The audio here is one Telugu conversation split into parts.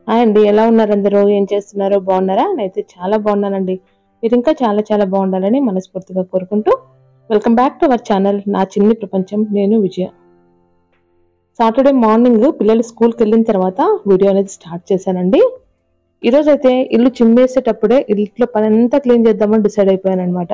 హాయ్ అండి ఎలా ఉన్నారు అందరూ ఏం చేస్తున్నారు బాగున్నారా నేనైతే చాలా బాగున్నానండి మీరు ఇంకా చాలా చాలా బాగుండాలని మనస్ఫూర్తిగా కోరుకుంటూ welcome back to our channel నా చిన్ని ప్రపంచం నేను విజయ సాటర్డే మార్నింగ్ పిల్లలు స్కూల్కి వెళ్ళిన తర్వాత వీడియో అనేది స్టార్ట్ చేశానండి ఈరోజు అయితే ఇల్లు చిమ్మేసేటప్పుడే ఇంట్లో పని అంతా క్లీన్ చేద్దామని డిసైడ్ అయిపోయాను అనమాట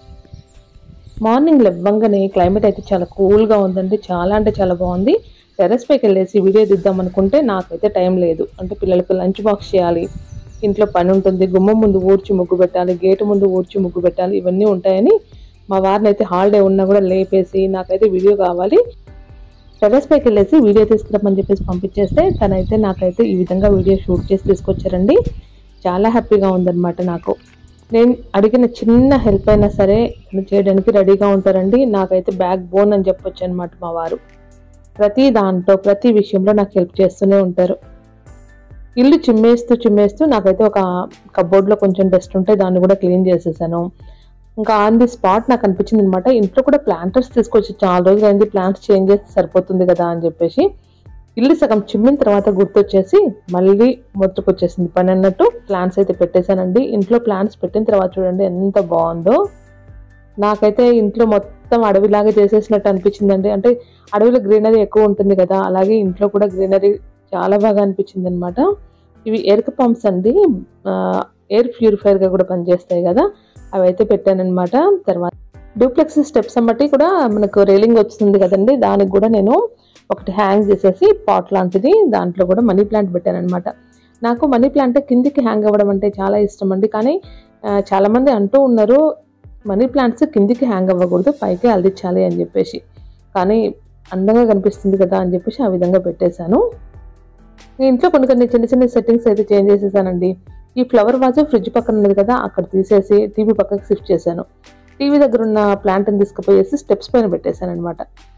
మార్నింగ్ లెవ్వంగానే క్లైమేట్ అయితే చాలా కూల్గా ఉందండి చాలా అంటే చాలా బాగుంది టెర్రస్ పైకి వెళ్ళేసి వీడియో తీద్దాం అనుకుంటే నాకైతే టైం లేదు అంటే పిల్లలకు లంచ్ బాక్స్ చేయాలి ఇంట్లో పని ఉంటుంది గుమ్మం ముందు ఊడ్చి ముగ్గు పెట్టాలి గేటు ముందు ఊడ్చి ముగ్గు పెట్టాలి ఇవన్నీ ఉంటాయని మా వారిని అయితే హాలిడే ఉన్నా కూడా లేపేసి నాకైతే వీడియో కావాలి టెర్రస్ పైకి వెళ్ళేసి వీడియో తీసుకురమ్మని చెప్పేసి పంపించేస్తే తనైతే నాకైతే ఈ విధంగా వీడియో షూట్ చేసి తీసుకొచ్చారండి చాలా హ్యాపీగా ఉందన్నమాట నాకు నేను అడిగిన చిన్న హెల్ప్ అయినా సరే తను చేయడానికి రెడీగా ఉంటారండి నాకైతే బ్యాక్ బోన్ అని చెప్పొచ్చు అనమాట మా వారు ప్రతి దాంట్లో ప్రతి విషయంలో నాకు హెల్ప్ చేస్తూనే ఉంటారు ఇల్లు చిమ్మేస్తూ చిమ్మేస్తూ నాకైతే ఒక కబోర్డ్లో కొంచెం డస్ట్ ఉంటే దాన్ని కూడా క్లీన్ చేసేసాను ఇంకా ఆన్ ది స్పాట్ నాకు అనిపించింది అనమాట ఇంట్లో కూడా ప్లాంటర్స్ తీసుకొచ్చి చాలా రోజులు అయింది ప్లాంట్స్ చేంజ్ చేస్తే సరిపోతుంది కదా అని చెప్పేసి ఇల్లు సగం చిమ్మిన తర్వాత గుర్తొచ్చేసి మళ్ళీ మొత్తుకొచ్చేసింది పని అన్నట్టు ప్లాంట్స్ అయితే పెట్టేశానండి ఇంట్లో ప్లాంట్స్ పెట్టిన తర్వాత చూడండి ఎంత బాగుందో నాకైతే ఇంట్లో మొత్తం అడవిలాగా చేసేసినట్టు అనిపించిందండి అంటే అడవిలో గ్రీనరీ ఎక్కువ ఉంటుంది కదా అలాగే ఇంట్లో కూడా గ్రీనరీ చాలా బాగా అనిపించింది అనమాట ఇవి ఎయిర్ పంప్స్ అండి ఎయిర్ ప్యూరిఫైయర్గా కూడా పనిచేస్తాయి కదా అవి అయితే పెట్టానమాట తర్వాత డూప్లెక్స్ స్టెప్స్ బట్టి కూడా మనకు రైలింగ్ వస్తుంది కదండి దానికి కూడా నేను ఒకటి హ్యాంగ్ చేసేసి పాట్ లాంటిది దాంట్లో కూడా మనీ ప్లాంట్ పెట్టాను అనమాట నాకు మనీ ప్లాంట్ కిందికి హ్యాంగ్ అవ్వడం అంటే చాలా ఇష్టం అండి కానీ ఆ, చాలామంది అంటూ ఉన్నారు మనీ ప్లాంట్స్ కిందికి హ్యాంగ్ అవ్వకూడదు పైకి అల్దించాలి అని చెప్పేసి కానీ అందంగా కనిపిస్తుంది కదా అని చెప్పేసి ఆ విధంగా పెట్టేశాను నేను ఇంట్లో కొన్ని కొన్ని చిన్న చిన్న సెట్టింగ్స్ అయితే చేంజ్ చేసేసానండి ఈ ఫ్లవర్ వాజ్ ఫ్రిడ్జ్ పక్కన ఉన్నది కదా అక్కడ తీసేసి టీవీ పక్కకి షిఫ్ట్ చేశాను టీవీ దగ్గర ఉన్న ప్లాంట్ని తీసుకుపోయేసి స్టెప్స్ పైన పెట్టేశాను అనమాట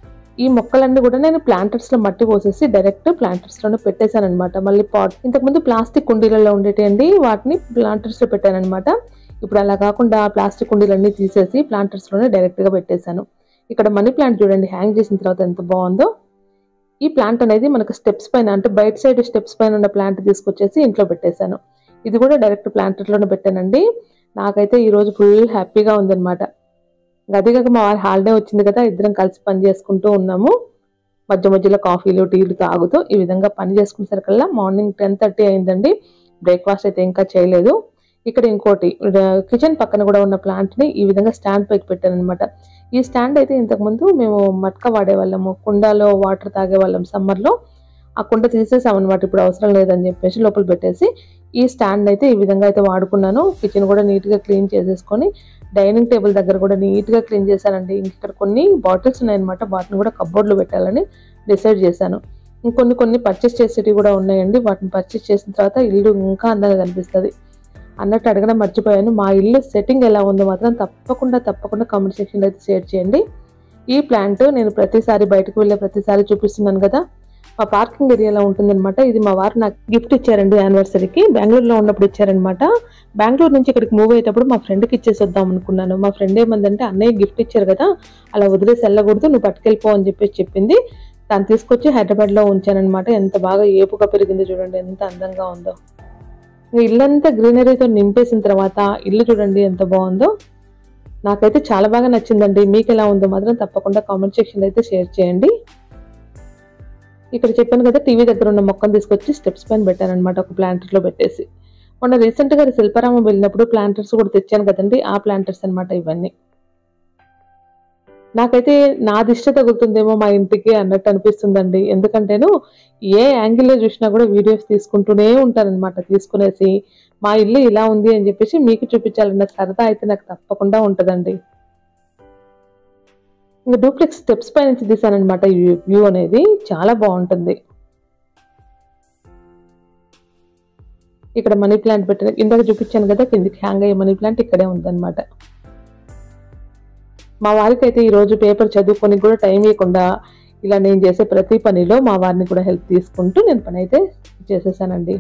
ఈ మొక్కలన్నీ కూడా నేను planters లో మట్టి పోసేసి డైరెక్ట్ లోనే పెట్టేశాను అనమాట మళ్ళీ పాట్ ఇంతకుముందు ప్లాస్టిక్ కుండీలలో ఉండేటండి వాటిని planters లో పెట్టాను అనమాట ఇప్పుడు అలా కాకుండా ప్లాస్టిక్ కుండీలన్నీ తీసేసి planters లోనే డైరెక్ట్ గా పెట్టేశాను ఇక్కడ మనీ ప్లాంట్ చూడండి హ్యాంగ్ చేసిన తర్వాత ఎంత బాగుందో ఈ ప్లాంట్ అనేది మనకు స్టెప్స్ పైన అంటే బయట సైడ్ స్టెప్స్ పైన ఉన్న ప్లాంట్ తీసుకొచ్చేసి ఇంట్లో పెట్టేశాను ఇది కూడా డైరెక్ట్ ప్లాంటర్లోనే పెట్టానండి నాకైతే ఈ రోజు ఫుల్ హ్యాపీగా ఉందన్నమాట ఇంకా అదే కాక మా వారి హాలిడే వచ్చింది కదా ఇద్దరం కలిసి పని చేసుకుంటూ ఉన్నాము మధ్య మధ్యలో కాఫీలు టీలు తాగుతూ ఈ విధంగా పని చేసుకునేసరికల్లా మార్నింగ్ టెన్ థర్టీ అయిందండి బ్రేక్ఫాస్ట్ అయితే ఇంకా చేయలేదు ఇక్కడ ఇంకోటి కిచెన్ పక్కన కూడా ఉన్న ప్లాంట్ ని ఈ విధంగా స్టాండ్ పైకి పెట్టాను అనమాట ఈ స్టాండ్ అయితే ఇంతకుముందు మేము మట్క వాడేవాళ్ళము కుండలో వాటర్ తాగేవాళ్ళం సమ్మర్లో ఆ కుండ తీసేసాం అనమాట ఇప్పుడు అవసరం లేదని చెప్పేసి లోపల పెట్టేసి ఈ స్టాండ్ అయితే ఈ విధంగా అయితే వాడుకున్నాను కిచెన్ కూడా నీట్గా క్లీన్ చేసేసుకొని డైనింగ్ టేబుల్ దగ్గర కూడా నీట్గా క్లీన్ చేశానండి ఇంక ఇక్కడ కొన్ని బాటిల్స్ ఉన్నాయన్నమాట వాటిని కూడా కబోర్డ్లో పెట్టాలని డిసైడ్ చేశాను ఇంకొన్ని కొన్ని పర్చేస్ చేసేటివి కూడా ఉన్నాయండి వాటిని పర్చేస్ చేసిన తర్వాత ఇల్లు ఇంకా అందంగా కనిపిస్తుంది అన్నట్టు అడగడం మర్చిపోయాను మా ఇల్లు సెట్టింగ్ ఎలా ఉందో మాత్రం తప్పకుండా తప్పకుండా కామెంట్ సెక్షన్లో అయితే షేర్ చేయండి ఈ ప్లాంట్ నేను ప్రతిసారి బయటకు వెళ్ళే ప్రతిసారి చూపిస్తున్నాను కదా మా పార్కింగ్ ఏరియాలో ఉంటుందన్నమాట ఇది మా వారు నాకు గిఫ్ట్ ఇచ్చారండి యానివర్సరీకి బెంగళూరులో ఉన్నప్పుడు ఇచ్చారనమాట బెంగళూరు నుంచి ఇక్కడికి మూవ్ అయ్యేటప్పుడు మా ఫ్రెండ్కి ఇచ్చేసి వద్దాం అనుకున్నాను మా ఫ్రెండ్ ఏమందంటే అన్నయ్య గిఫ్ట్ ఇచ్చారు కదా అలా వదిలేసి వెళ్ళకూడదు నువ్వు పట్టుకెళ్ళిపో అని చెప్పేసి చెప్పింది తను తీసుకొచ్చి హైదరాబాద్లో ఉంచానన్నమాట ఎంత బాగా ఏపుగా పెరిగిందో చూడండి ఎంత అందంగా ఉందో ఇంకా ఇల్లంతా గ్రీనరీతో నింపేసిన తర్వాత ఇల్లు చూడండి ఎంత బాగుందో నాకైతే చాలా బాగా నచ్చిందండి మీకు ఎలా ఉందో మాత్రం తప్పకుండా కామెంట్ సెక్షన్లో అయితే షేర్ చేయండి ఇక్కడ చెప్పాను కదా టీవీ దగ్గర ఉన్న మొక్కను తీసుకొచ్చి స్టెప్స్ పైన పెట్టాను అనమాట ఒక ప్లాంటర్లో పెట్టేసి మొన్న రీసెంట్గా శిల్పారామం వెళ్ళినప్పుడు ప్లాంటర్స్ కూడా తెచ్చాను కదండి ఆ ప్లాంటర్స్ అన్నమాట ఇవన్నీ నాకైతే నా దిష్టి తగులుతుందేమో మా ఇంటికి అన్నట్టు అనిపిస్తుందండి ఎందుకంటేను ఏ యాంగిల్లో చూసినా కూడా వీడియోస్ తీసుకుంటూనే ఉంటానన్నమాట తీసుకునేసి మా ఇల్లు ఇలా ఉంది అని చెప్పేసి మీకు చూపించాలన్న సరదా అయితే నాకు తప్పకుండా ఉంటుందండి ఇంకా డూప్లెక్స్ స్టెప్స్ పై నుంచి తీసానమాట ఈ వ్యూ అనేది చాలా బాగుంటుంది ఇక్కడ మనీ ప్లాంట్ పెట్టిన ఇందాక చూపించాను కదా కిందికి హ్యాంగ్ అయ్యే మనీ ప్లాంట్ ఇక్కడే ఉందన్నమాట మా వారికి అయితే ఈరోజు పేపర్ చదువుకొని కూడా టైం ఇవ్వకుండా ఇలా నేను చేసే ప్రతి పనిలో మా వారిని కూడా హెల్ప్ తీసుకుంటూ నేను పని అయితే చేసేసానండి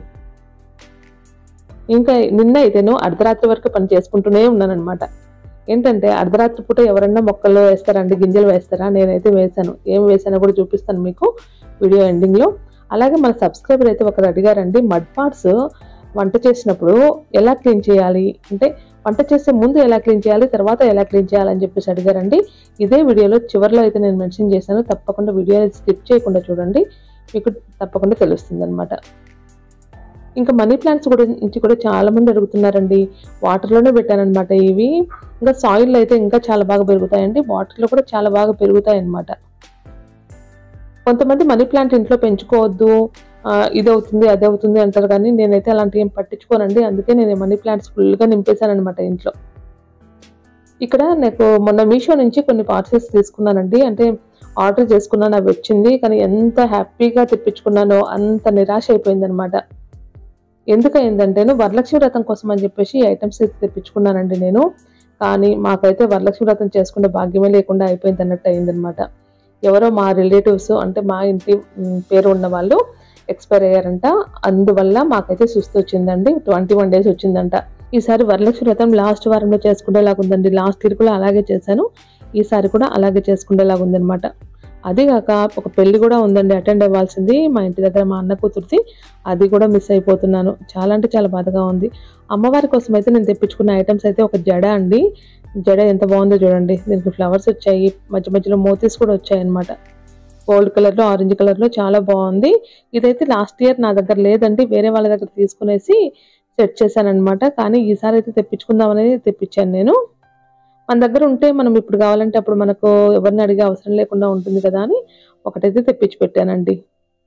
ఇంకా నిన్న అయితేను అర్ధరాత్రి వరకు పని చేసుకుంటూనే ఉన్నానన్నమాట ఏంటంటే అర్ధరాత్రి పూట ఎవరన్నా మొక్కల్లో వేస్తారండి గింజలు వేస్తారా నేనైతే వేశాను ఏం వేసానో కూడా చూపిస్తాను మీకు వీడియో ఎండింగ్లో అలాగే మన సబ్స్క్రైబర్ అయితే ఒకరు అడిగారండి మడ్ పార్ట్స్ వంట చేసినప్పుడు ఎలా క్లీన్ చేయాలి అంటే వంట చేసే ముందు ఎలా క్లీన్ చేయాలి తర్వాత ఎలా క్లీన్ చేయాలని చెప్పేసి అడిగారండి ఇదే వీడియోలో చివరిలో అయితే నేను మెన్షన్ చేశాను తప్పకుండా వీడియో స్కిప్ చేయకుండా చూడండి మీకు తప్పకుండా తెలుస్తుంది అనమాట ఇంకా మనీ ప్లాంట్స్ కూడా నుంచి కూడా చాలా మంది అడుగుతున్నారండి వాటర్లోనే పెట్టానన్నమాట ఇవి ఇంకా సాయిల్లో అయితే ఇంకా చాలా బాగా పెరుగుతాయండి వాటర్లో కూడా చాలా బాగా పెరుగుతాయి అన్నమాట కొంతమంది మనీ ప్లాంట్ ఇంట్లో పెంచుకోవద్దు ఆ, ఇది అవుతుంది అది అవుతుంది అంటారు కానీ నేనైతే అలాంటి ఏం పట్టించుకోనండి అందుకే నేను మనీ ప్లాంట్స్ ఫుల్గా నింపేశాను అనమాట ఇంట్లో ఇక్కడ నాకు మొన్న మీషో నుంచి కొన్ని పార్సెల్స్ తీసుకున్నానండి అంటే ఆర్డర్ చేసుకున్నాను అవి వచ్చింది కానీ ఎంత హ్యాపీగా తెప్పించుకున్నానో అంత నిరాశ అయిపోయింది అనమాట ఎందుకు అయిందంటేను వరలక్ష్మి వ్రతం కోసం అని చెప్పేసి ఈ ఐటమ్స్ అయితే తెప్పించుకున్నానండి నేను కానీ మాకైతే వరలక్ష్మి వ్రతం చేసుకునే భాగ్యమే లేకుండా అయిపోయింది అన్నట్టు అయిందనమాట ఎవరో మా రిలేటివ్స్ అంటే మా ఇంటి మ్, పేరు ఉన్న వాళ్ళు ఎక్స్పైర్ అయ్యారంట అందువల్ల మాకైతే సుస్థి వచ్చిందండి ట్వంటీ వన్ డేస్ వచ్చిందంట ఈసారి వరలక్ష్మి వ్రతం లాస్ట్ వారంలో చేసుకునేలాగా ఉందండి లాస్ట్ ఇయర్ కూడా అలాగే చేశాను ఈసారి కూడా అలాగే చేసుకునేలాగా ఉందన్నమాట అదిగాక ఒక పెళ్లి కూడా ఉందండి అటెండ్ అవ్వాల్సింది మా ఇంటి దగ్గర మా అన్న కూతురిది అది కూడా మిస్ అయిపోతున్నాను చాలా అంటే చాలా బాధగా ఉంది అమ్మవారి కోసం అయితే నేను తెప్పించుకున్న ఐటమ్స్ అయితే ఒక జడ అండి జడ ఎంత బాగుందో చూడండి దీనికి ఫ్లవర్స్ వచ్చాయి మధ్య మధ్యలో మోతీస్ కూడా వచ్చాయి అనమాట గోల్డ్ కలర్ లో ఆరెంజ్ కలర్ లో చాలా బాగుంది ఇదైతే లాస్ట్ ఇయర్ నా దగ్గర లేదండి వేరే వాళ్ళ దగ్గర తీసుకునేసి సెట్ చేశాను అనమాట కానీ ఈసారి అయితే తెప్పించుకుందాం అనేది తెప్పించాను నేను మన దగ్గర ఉంటే మనం ఇప్పుడు కావాలంటే అప్పుడు మనకు ఎవరిని అడిగే అవసరం లేకుండా ఉంటుంది కదా అని ఒకటైతే తెప్పించి పెట్టానండి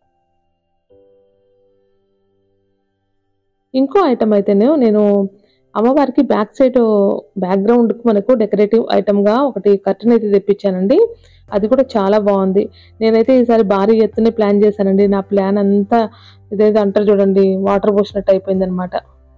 ఇంకో ఐటమ్ అయితేనే నేను అమ్మవారికి బ్యాక్ సైడ్ బ్యాక్గ్రౌండ్కి మనకు డెకరేటివ్ ఐటమ్గా ఒకటి కర్టన్ అయితే తెప్పించానండి అది కూడా చాలా బాగుంది నేనైతే ఈసారి భారీ ఎత్తునే ప్లాన్ చేశానండి నా ప్లాన్ అంతా ఇదేదో అంటారు చూడండి వాటర్ పోసినట్టు అయిపోయింది అనమాట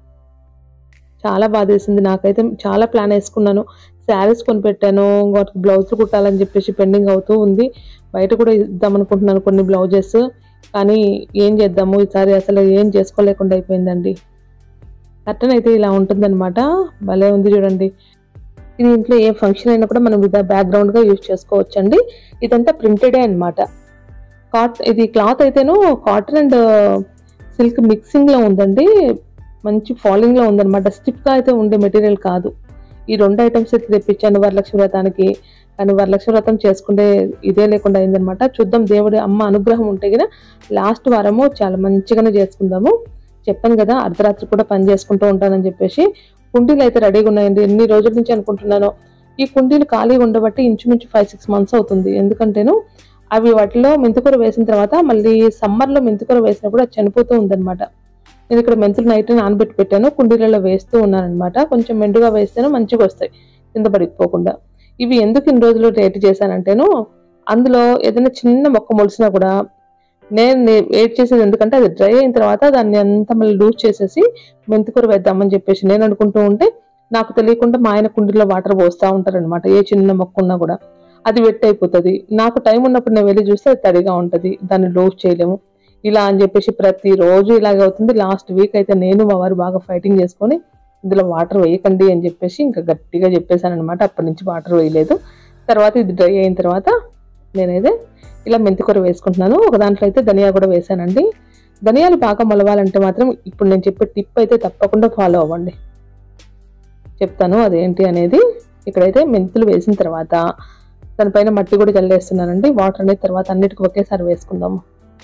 చాలా బాధేసింది నాకైతే చాలా ప్లాన్ వేసుకున్నాను శారీస్ కొని పెట్టాను వాటికి బ్లౌజులు కుట్టాలని చెప్పేసి పెండింగ్ అవుతూ ఉంది బయట కూడా ఇద్దాం అనుకుంటున్నాను కొన్ని బ్లౌజెస్ కానీ ఏం చేద్దాము ఈసారి అసలు ఏం చేసుకోలేకుండా అయిపోయిందండి కర్టన్ అయితే ఇలా ఉంటుందన్నమాట భలే ఉంది చూడండి ఇది ఇంట్లో ఏ ఫంక్షన్ అయినా కూడా మనం ఇదా బ్యాక్గ్రౌండ్ గా యూజ్ చేసుకోవచ్చండి ఇదంతా ప్రింటెడే అన్నమాట కాట్ ఇది క్లాత్ అయితేను కాటన్ అండ్ సిల్క్ మిక్సింగ్ లో ఉందండి మంచి ఫాలింగ్ లో ఉందన్నమాట స్టిఫ్ గా అయితే ఉండే మెటీరియల్ కాదు ఈ రెండు ఐటమ్స్ అయితే తెప్పించాను వరలక్ష్మి వ్రతానికి కానీ వరలక్ష్మి వ్రతం చేసుకుంటే ఇదే లేకుండా అయిందనమాట చూద్దాం దేవుడి అమ్మ అనుగ్రహం ఉంటే కదా లాస్ట్ వారము చాలా మంచిగానే చేసుకుందాము చెప్పాను కదా అర్ధరాత్రి కూడా పని చేసుకుంటూ ఉంటానని చెప్పేసి కుండీలు అయితే రెడీగా ఉన్నాయండి ఎన్ని రోజుల నుంచి అనుకుంటున్నాను ఈ కుండీలు ఖాళీగా ఉండబట్టి ఇంచుమించు ఫైవ్ సిక్స్ మంత్స్ అవుతుంది ఎందుకంటేను అవి వాటిలో మెంతికూర వేసిన తర్వాత మళ్ళీ సమ్మర్లో మెంతికూర వేసినప్పుడు అది చనిపోతూ ఉందన్నమాట నేను ఇక్కడ మెంతులు నైట్ నానబెట్టి పెట్టాను కుండీలలో వేస్తూ ఉన్నానన్నమాట కొంచెం మెండుగా వేస్తేనే మంచిగా వస్తాయి కింద పడిపోకుండా ఇవి ఎందుకు ఇన్ని రోజులు రేట్ చేశానంటేను అందులో ఏదైనా చిన్న మొక్క మొలిసినా కూడా నేను వెయిట్ చేసేది ఎందుకంటే అది డ్రై అయిన తర్వాత దాన్ని అంతా మళ్ళీ లూజ్ చేసేసి మెంతికూర వేద్దామని చెప్పేసి నేను అనుకుంటూ ఉంటే నాకు తెలియకుండా మా ఆయన కుండీలో వాటర్ పోస్తూ ఉంటారనమాట ఏ చిన్న మొక్క ఉన్నా కూడా అది వెట్ అయిపోతుంది నాకు టైం ఉన్నప్పుడు నేను వెళ్ళి చూస్తే అది తడిగా ఉంటుంది దాన్ని లూజ్ చేయలేము ఇలా అని చెప్పేసి ప్రతిరోజు ఇలాగే అవుతుంది లాస్ట్ వీక్ అయితే నేను మా వారు బాగా ఫైటింగ్ చేసుకొని ఇందులో వాటర్ వేయకండి అని చెప్పేసి ఇంకా గట్టిగా చెప్పేశాను అనమాట అప్పటి నుంచి వాటర్ వేయలేదు తర్వాత ఇది డ్రై అయిన తర్వాత నేనైతే ఇలా మెంతికూర వేసుకుంటున్నాను ఒక దాంట్లో అయితే ధనియా కూడా వేసానండి ధనియాలు బాగా మొలవాలంటే మాత్రం ఇప్పుడు నేను చెప్పే టిప్ అయితే తప్పకుండా ఫాలో అవ్వండి చెప్తాను అదేంటి అనేది ఇక్కడైతే మెంతులు వేసిన తర్వాత దానిపైన మట్టి కూడా చల్లేస్తున్నానండి వాటర్ అనేది తర్వాత అన్నిటికీ ఒకేసారి వేసుకుందాము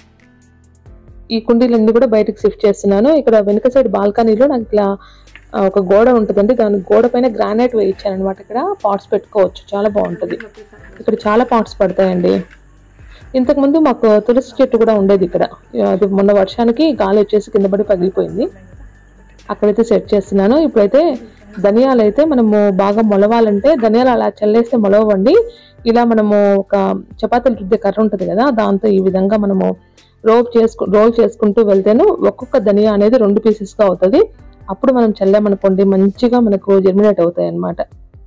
ఈ కుండీలన్నీ కూడా బయటకు షిఫ్ట్ చేస్తున్నాను ఇక్కడ వెనుక సైడ్ బాల్కనీలో నాకు ఇట్లా ఆ, ఒక గోడ ఉంటుందండి దాని గోడ పైన గ్రానైట్ వేయించాను అనమాట ఇక్కడ పాట్స్ పెట్టుకోవచ్చు చాలా బాగుంటుంది ఇక్కడ చాలా పాట్స్ పడతాయండి ఇంతకుముందు మాకు తులసి చెట్టు కూడా ఉండేది ఇక్కడ అది మొన్న వర్షానికి గాలి వచ్చేసి కింద పడి పగిలిపోయింది అక్కడైతే సెట్ చేస్తున్నాను ఇప్పుడైతే ధనియాలు అయితే మనము బాగా మొలవాలంటే ధనియాలు అలా చల్లేస్తే మొలవండి ఇలా మనము ఒక చపాతీలు రుద్దే కర్ర ఉంటుంది కదా దాంతో ఈ విధంగా మనము రోల్ చేసుకు రోల్ చేసుకుంటూ వెళ్తేను ఒక్కొక్క ధనియా అనేది రెండు పీసెస్గా అవుతుంది అప్పుడు మనం చల్లామనుకోండి మంచిగా మనకు జర్మినేట్ అవుతాయి అన్నమాట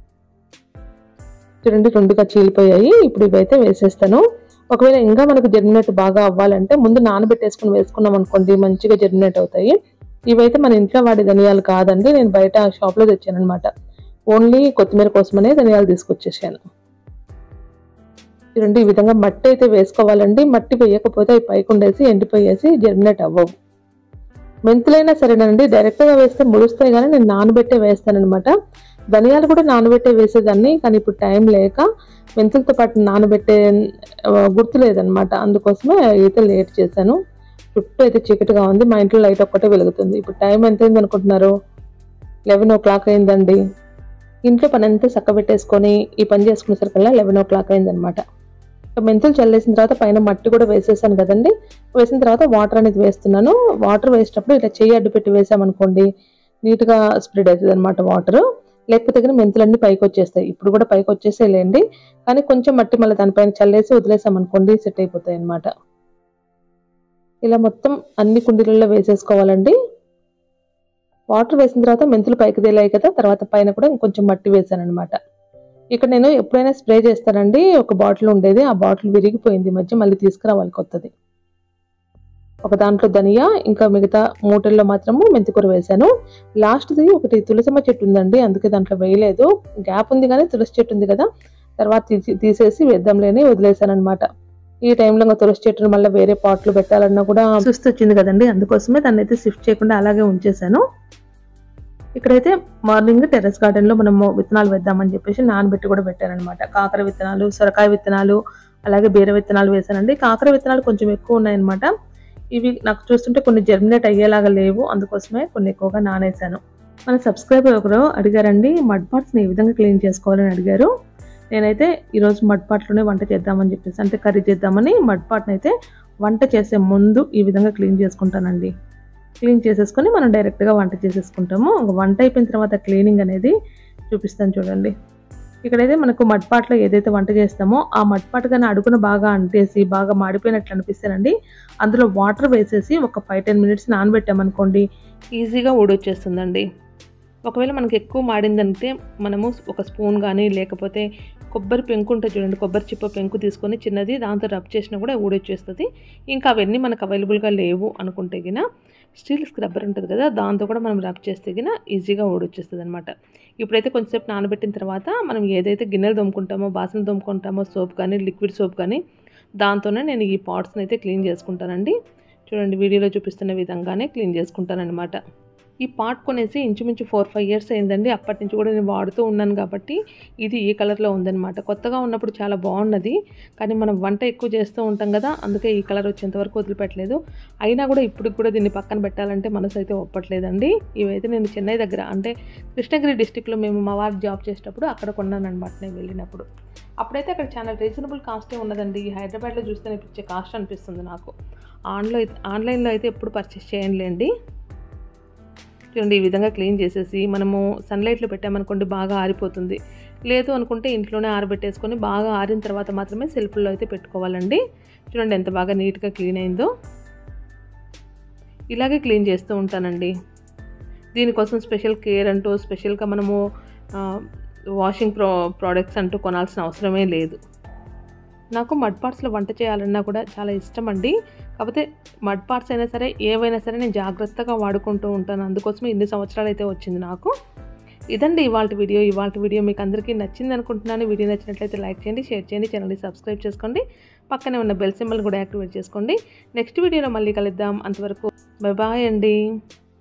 చూడండి రెండుగా చీలిపోయాయి ఇప్పుడు ఇవైతే వేసేస్తాను ఒకవేళ ఇంకా మనకు జర్మినేట్ బాగా అవ్వాలంటే ముందు నానబెట్టేసుకుని వేసుకున్నాం అనుకోండి మంచిగా జర్మినేట్ అవుతాయి ఇవైతే మన ఇంట్లో వాడే ధనియాలు కాదండి నేను బయట షాప్లో తెచ్చాను అనమాట ఓన్లీ కొత్తిమీర కోసమనే ధనియాలు తీసుకొచ్చేసాను చూడండి ఈ విధంగా మట్టి అయితే వేసుకోవాలండి మట్టి వేయకపోతే అవి పైకి ఉండేసి ఎండిపోయేసి జర్మినేట్ అవ్వవు మెంతులైనా సరేనండి డైరెక్ట్గా వేస్తే ముడుస్తాయి కానీ నేను నానబెట్టే వేస్తానన్నమాట ధనియాలు కూడా నానబెట్టే వేసేదాన్ని కానీ ఇప్పుడు టైం లేక మెంతులతో పాటు నానబెట్టే ఆ, గుర్తు లేదనమాట అందుకోసమే అయితే లేట్ చేశాను చుట్టూ అయితే చీకటిగా ఉంది మా ఇంట్లో లైట్ ఒక్కటే వెలుగుతుంది ఇప్పుడు టైం ఎంత అయింది అనుకుంటున్నారు లెవెన్ ఓ క్లాక్ అయిందండి ఇంట్లో పని అంతా చక్క పెట్టేసుకొని ఈ పని చేసుకునేసరికల్లా లెవెన్ ఓ క్లాక్ అయిందనమాట ఇక మెంతులు చల్లేసిన తర్వాత పైన మట్టి కూడా వేసేసాను కదండి వేసిన తర్వాత వాటర్ అనేది వేస్తున్నాను వాటర్ వేసేటప్పుడు ఇలా చెయ్యి అడ్డు పెట్టి వేసామనుకోండి నీట్గా స్ప్రెడ్ అవుతుంది అనమాట వాటర్ లేకపోతే కానీ మెంతులన్నీ పైకి వచ్చేస్తాయి ఇప్పుడు కూడా పైకి వచ్చేసేలేండి కానీ కొంచెం మట్టి మళ్ళీ దానిపైన చల్లేసి వదిలేసామనుకోండి సెట్ అయిపోతాయి అన్నమాట ఇలా మొత్తం అన్ని కుండీలలో వేసేసుకోవాలండి వాటర్ వేసిన తర్వాత మెంతులు పైకి తేలాయి కదా తర్వాత పైన కూడా ఇంకొంచెం మట్టి వేసాను అనమాట ఇక్కడ నేను ఎప్పుడైనా స్ప్రే చేస్తానండి ఒక బాటిల్ ఉండేది ఆ బాటిల్ విరిగిపోయింది ఈ మధ్య మళ్ళీ తీసుకురావాలి కొత్తది ఒక దాంట్లో ధనియా ఇంకా మిగతా మూటల్లో మాత్రము మెంతికూర వేశాను లాస్ట్ది ఒకటి తులసమ్మ చెట్టు ఉందండి అందుకే దాంట్లో వేయలేదు గ్యాప్ ఉంది కానీ తులసి చెట్టు ఉంది కదా తర్వాత తీసి తీసేసి వేద్దాంలేని వదిలేసాను అనమాట ఈ టైంలో ఇంకా తులసి చెట్టును మళ్ళీ వేరే పాట్లు పెట్టాలన్నా కూడా సుస్థి వచ్చింది కదండి అందుకోసమే దాన్ని అయితే షిఫ్ట్ చేయకుండా అలాగే ఉంచేసాను ఇక్కడైతే మార్నింగ్ టెర్రస్ గార్డెన్ లో మనము విత్తనాలు వేద్దామని చెప్పేసి నానబెట్టి కూడా పెట్టానమాట కాకర విత్తనాలు సొరకాయ విత్తనాలు అలాగే బీర విత్తనాలు వేసానండి కాకర విత్తనాలు కొంచెం ఎక్కువ ఉన్నాయన్నమాట ఇవి నాకు చూస్తుంటే కొన్ని జర్మినేట్ అయ్యేలాగా లేవు అందుకోసమే కొన్ని ఎక్కువగా నానేసాను మన సబ్స్క్రైబర్ ఒకరు అడిగారండి మడ్ పాట్స్ని ఏ విధంగా క్లీన్ చేసుకోవాలని అడిగారు నేనైతే ఈరోజు మడ్ పాట్లోనే వంట చేద్దామని చెప్పేసి అంటే కర్రీ చేద్దామని మడ్ పాట్ని అయితే వంట చేసే ముందు ఈ విధంగా క్లీన్ చేసుకుంటానండి క్లీన్ చేసేసుకొని మనం డైరెక్ట్గా వంట చేసేసుకుంటాము ఇంక వంట అయిపోయిన తర్వాత క్లీనింగ్ అనేది చూపిస్తాను చూడండి ఇక్కడైతే మనకు మడ్పాట్లో ఏదైతే వంట చేస్తామో ఆ మడ్పాట్ కానీ అడుగున బాగా అంటేసి బాగా మాడిపోయినట్లు అనిపిస్తేనండి అందులో వాటర్ వేసేసి ఒక ఫైవ్ టెన్ మినిట్స్ నానబెట్టామనుకోండి ఈజీగా ఊడొచ్చేస్తుందండి ఒకవేళ మనకి ఎక్కువ మాడిందంటే మనము ఒక స్పూన్ కానీ లేకపోతే కొబ్బరి పెంకు ఉంటుంది చూడండి కొబ్బరి చిప్ప పెంకు తీసుకొని చిన్నది దాంతో రబ్ చేసినా కూడా ఊడొచ్చేస్తుంది ఇంకా అవన్నీ మనకు అవైలబుల్గా లేవు అనుకుంటే గిన స్టీల్ స్క్రబ్బర్ ఉంటుంది కదా దాంతో కూడా మనం రబ్ చేస్తే గిన ఈజీగా ఊడొచ్చేస్తుంది అనమాట ఇప్పుడైతే కొంచెంసేపు నానబెట్టిన తర్వాత మనం ఏదైతే గిన్నెలు దొమ్ముకుంటామో బాసనలు దొమ్ముకుంటామో సోప్ కానీ లిక్విడ్ సోప్ కానీ దాంతోనే నేను ఈ పాట్స్ని అయితే క్లీన్ చేసుకుంటానండి చూడండి వీడియోలో చూపిస్తున్న విధంగానే క్లీన్ చేసుకుంటానన్నమాట ఈ పాట్ కొనేసి ఇంచుమించు ఫోర్ ఫైవ్ ఇయర్స్ అయిందండి అప్పటి నుంచి కూడా నేను వాడుతూ ఉన్నాను కాబట్టి ఇది ఈ కలర్లో ఉందన్నమాట కొత్తగా ఉన్నప్పుడు చాలా బాగున్నది కానీ మనం వంట ఎక్కువ చేస్తూ ఉంటాం కదా అందుకే ఈ కలర్ వచ్చేంత వరకు వదిలిపెట్టలేదు అయినా కూడా ఇప్పుడు కూడా దీన్ని పక్కన పెట్టాలంటే మనసు అయితే ఒప్పట్లేదండి ఇవైతే నేను చెన్నై దగ్గర అంటే కృష్ణగిరి డిస్టిక్లో మేము మా వారు జాబ్ చేసేటప్పుడు అక్కడ కొన్నాను అనమాట నేను వెళ్ళినప్పుడు అప్పుడైతే అక్కడ చాలా రీజనబుల్ కాస్టే ఉన్నదండి ఈ హైదరాబాద్లో చూస్తే పిచ్చే కాస్ట్ అనిపిస్తుంది నాకు ఆన్లో ఆన్లైన్లో అయితే ఎప్పుడు పర్చేస్ చేయండిలేండి చూడండి ఈ విధంగా క్లీన్ చేసేసి మనము సన్లైట్లో పెట్టామనుకోండి బాగా ఆరిపోతుంది లేదు అనుకుంటే ఇంట్లోనే ఆరబెట్టేసుకొని బాగా ఆరిన తర్వాత మాత్రమే సెల్ఫ్లో అయితే పెట్టుకోవాలండి చూడండి ఎంత బాగా నీట్గా క్లీన్ అయిందో ఇలాగే క్లీన్ చేస్తూ ఉంటానండి దీనికోసం స్పెషల్ కేర్ అంటూ స్పెషల్గా మనము వాషింగ్ ప్రో ప్రోడక్ట్స్ అంటూ కొనాల్సిన అవసరమే లేదు నాకు మడ్ పార్ట్స్లో వంట చేయాలన్నా కూడా చాలా ఇష్టం అండి కాకపోతే మడ్ పార్ట్స్ అయినా సరే ఏవైనా సరే నేను జాగ్రత్తగా వాడుకుంటూ ఉంటాను అందుకోసమే ఇన్ని సంవత్సరాలు అయితే వచ్చింది నాకు ఇదండి ఇవాళ వీడియో ఇవాళ వీడియో మీకు అందరికీ నచ్చింది అనుకుంటున్నాను వీడియో నచ్చినట్లయితే లైక్ చేయండి షేర్ చేయండి ఛానల్ని సబ్స్క్రైబ్ చేసుకోండి పక్కనే ఉన్న బెల్ సింబల్ కూడా యాక్టివేట్ చేసుకోండి నెక్స్ట్ వీడియోలో మళ్ళీ కలుద్దాం అంతవరకు బాయ్ అండి